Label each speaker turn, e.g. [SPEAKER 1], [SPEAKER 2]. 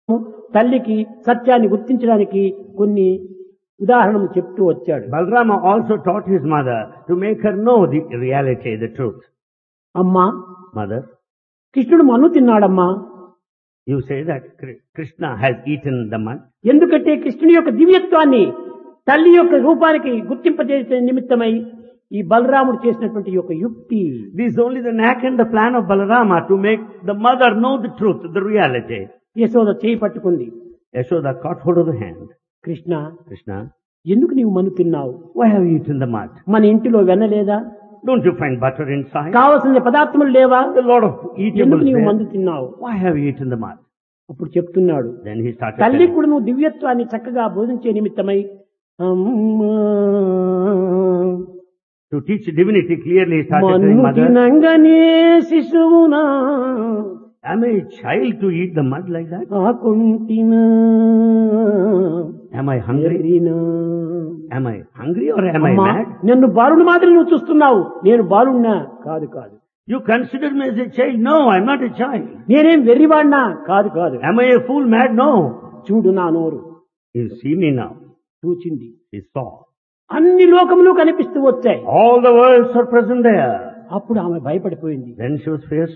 [SPEAKER 1] తల్లికి సత్యాన్ని గుర్తించడానికి కొన్ని ఉదాహరణలు చెప్తూ వచ్చాడు
[SPEAKER 2] Balrama also taught his mother to make her know the reality, the truth.
[SPEAKER 1] అమ్మా
[SPEAKER 2] Mother,
[SPEAKER 1] కృష్ణుడు మన్ను తిన్నాడమ్మా
[SPEAKER 2] you say that Kri- Krishna has eaten the mud.
[SPEAKER 1] ఎందుకంటే కృష్ణుని యొక్క దివ్యత్వాన్ని తల్లి యొక్క రూపానికి గుర్తింపజేసే నిమిత్తమై ఈ బలరాముడు చేసినటువంటి యొక్క యుక్తి
[SPEAKER 2] This is only the knack and the plan of Balarama to make the mother know the truth, the reality.
[SPEAKER 1] Yashoda చేయి పట్టుకుంది
[SPEAKER 2] Yashoda caught hold of the hand.
[SPEAKER 1] Krishna
[SPEAKER 2] Krishna,
[SPEAKER 1] ఎందుకు నీవు మన్ను తిన్నావు
[SPEAKER 2] why have you eaten the mud?
[SPEAKER 1] మన ఇంటిలో వెన్నలేదా
[SPEAKER 2] Don't you find butter inside?
[SPEAKER 1] కావలసిన పదార్థములు లేవా
[SPEAKER 2] A lot of
[SPEAKER 1] ఎందుకు
[SPEAKER 2] eatables
[SPEAKER 1] నీవు
[SPEAKER 2] there.
[SPEAKER 1] మందు తిన్నావు
[SPEAKER 2] Why have you eaten the mud?
[SPEAKER 1] అప్పుడు చెప్తున్నాడు
[SPEAKER 2] Then he started
[SPEAKER 1] తల్లి
[SPEAKER 2] telling,
[SPEAKER 1] కూడా నువ్వు దివ్యత్వాన్ని చక్కగా బోధించే నిమిత్తమై అమ్మా,
[SPEAKER 2] to teach divinity clearly he started telling
[SPEAKER 1] మన్ను
[SPEAKER 2] mother,
[SPEAKER 1] తినంగనే శిశువునా
[SPEAKER 2] am I a child to eat the mud like that?
[SPEAKER 1] ఆకుంటినా
[SPEAKER 2] Am I hungry?
[SPEAKER 1] ఎరినా.
[SPEAKER 2] Am I hungry or am I
[SPEAKER 1] అమ్మా,
[SPEAKER 2] mad?
[SPEAKER 1] నన్ను బాలుని మాదిరి నువ్వు చూస్తున్నావు నేను బాలున్నా కాదు కాదు
[SPEAKER 2] You consider me as a child? No, I'm not a child.
[SPEAKER 1] నేనేం వెర్రివాడినా కాదు కాదు
[SPEAKER 2] Am I a fool mad? No.
[SPEAKER 1] చూడు నా నోరు
[SPEAKER 2] You see me now.
[SPEAKER 1] చూచింది
[SPEAKER 2] He saw.
[SPEAKER 1] అన్ని లోకములు కనిపిస్తూ వచ్చాయి
[SPEAKER 2] All the worlds are present there.
[SPEAKER 1] అప్పుడు ఆమె భయపడిపోయింది
[SPEAKER 2] Then she was fierce